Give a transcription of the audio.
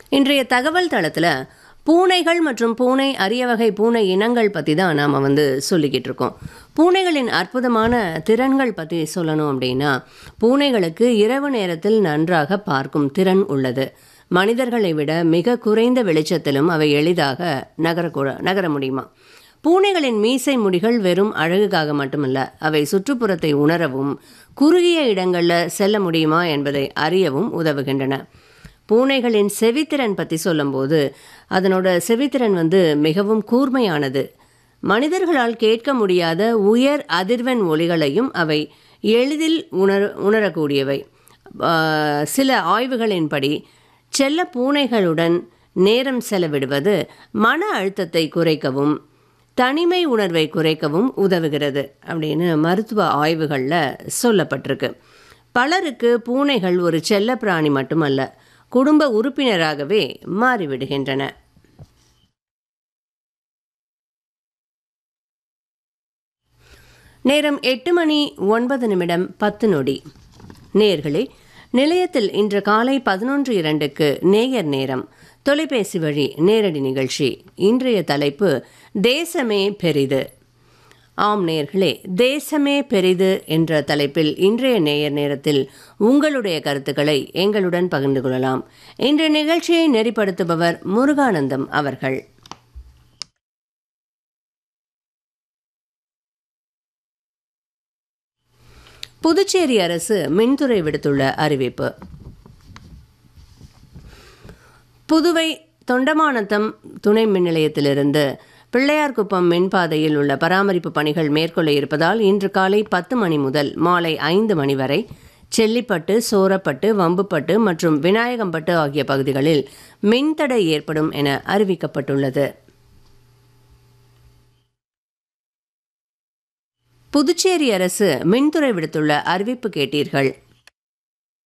இன்றைய தகவல் தளத்தில் பூனைகள் மற்றும் பூனை அரிய வகை பூனை இனங்கள் பற்றி தான் நாம் வந்து சொல்லிக்கிட்டு இருக்கோம் பூனைகளின் அற்புதமான திறன்கள் பற்றி சொல்லணும் அப்படின்னா பூனைகளுக்கு இரவு நேரத்தில் நன்றாக பார்க்கும் திறன் உள்ளது மனிதர்களை விட மிக குறைந்த வெளிச்சத்திலும் அவை எளிதாக நகரக்கூட நகர முடியுமா பூனைகளின் மீசை முடிகள் வெறும் அழகுக்காக மட்டுமல்ல அவை சுற்றுப்புறத்தை உணரவும் குறுகிய இடங்களில் செல்ல முடியுமா என்பதை அறியவும் உதவுகின்றன பூனைகளின் செவித்திறன் பற்றி சொல்லும்போது அதனோட செவித்திறன் வந்து மிகவும் கூர்மையானது மனிதர்களால் கேட்க முடியாத உயர் அதிர்வெண் ஒலிகளையும் அவை எளிதில் உணர உணரக்கூடியவை ஆஹ், சில ஆய்வுகளின்படி செல்ல பூனைகளுடன் நேரம் செலவிடுவது மன அழுத்தத்தை குறைக்கவும் தனிமை உணர்வை குறைக்கவும் உதவுகிறது அப்படின்னு மருத்துவ ஆய்வுகளில் சொல்லப்பட்டிருக்கு பலருக்கு பூனைகள் ஒரு செல்ல பிராணி மட்டுமல்ல குடும்ப உறுப்பினராகவே மாறிவிடுகின்றன நேரம் எட்டு மணி ஒன்பது நிமிடம் பத்து நொடி நேர்களே நிலையத்தில் இன்று காலை பதினொன்று இரண்டுக்கு நேயர் நேரம் தொலைபேசி வழி நேரடி நிகழ்ச்சி இன்றைய தலைப்பு தேசமே பெரிது ஆம் நேர்களே தேசமே பெரிது என்ற தலைப்பில் இன்றைய நேயர் நேரத்தில் உங்களுடைய கருத்துக்களை எங்களுடன் பகிர்ந்து கொள்ளலாம் இன்றைய நிகழ்ச்சியை நெறிப்படுத்துபவர் முருகானந்தம் அவர்கள் புதுச்சேரி அரசு மின்துறை விடுத்துள்ள அறிவிப்பு புதுவை தொண்டமானத்தம் துணை மின் நிலையத்திலிருந்து பிள்ளையார்குப்பம் மின்பாதையில் உள்ள பராமரிப்பு பணிகள் மேற்கொள்ள இருப்பதால் இன்று காலை பத்து மணி முதல் மாலை ஐந்து மணி வரை செல்லிப்பட்டு சோரப்பட்டு வம்புப்பட்டு மற்றும் விநாயகம்பட்டு ஆகிய பகுதிகளில் மின்தடை ஏற்படும் என அறிவிக்கப்பட்டுள்ளது புதுச்சேரி அரசு மின்துறை விடுத்துள்ள அறிவிப்பு கேட்டீர்கள்